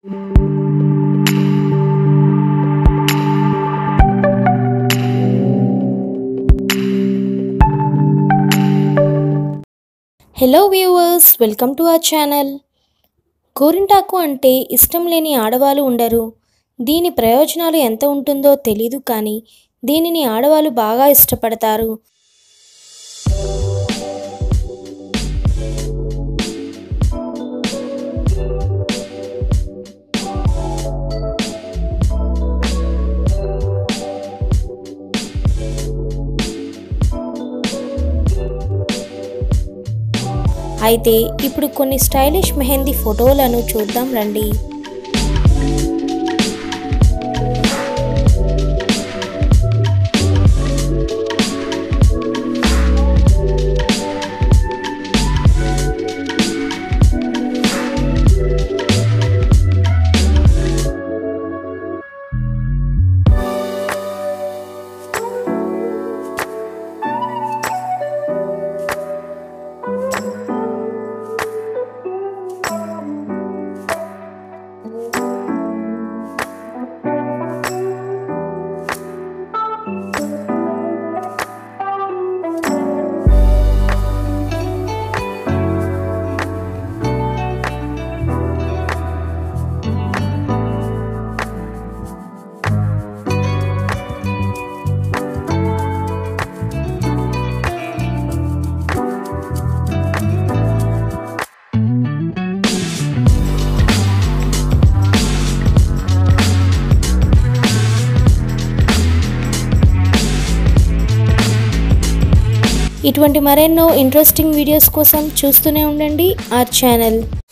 hello viewers welcome to our channel గోరింటాకు అంటే ఇష్టం లేని ఆడవాళ్ళు ఉండరు దీని ప్రయోజనాలు ఎంత ఉంటుందో తెలీదు కానీ దీనిని ఆడవాళ్ళు బాగా ఇష్టపడతారు అయితే ఇప్పుడు కొన్ని స్టైలిష్ మెహందీ ఫోటోలను చూద్దాం రండి ఇటువంటి మరెన్నో ఇంట్రెస్టింగ్ వీడియోస్ కోసం చూస్తూనే ఉండండి ఆ ఛానల్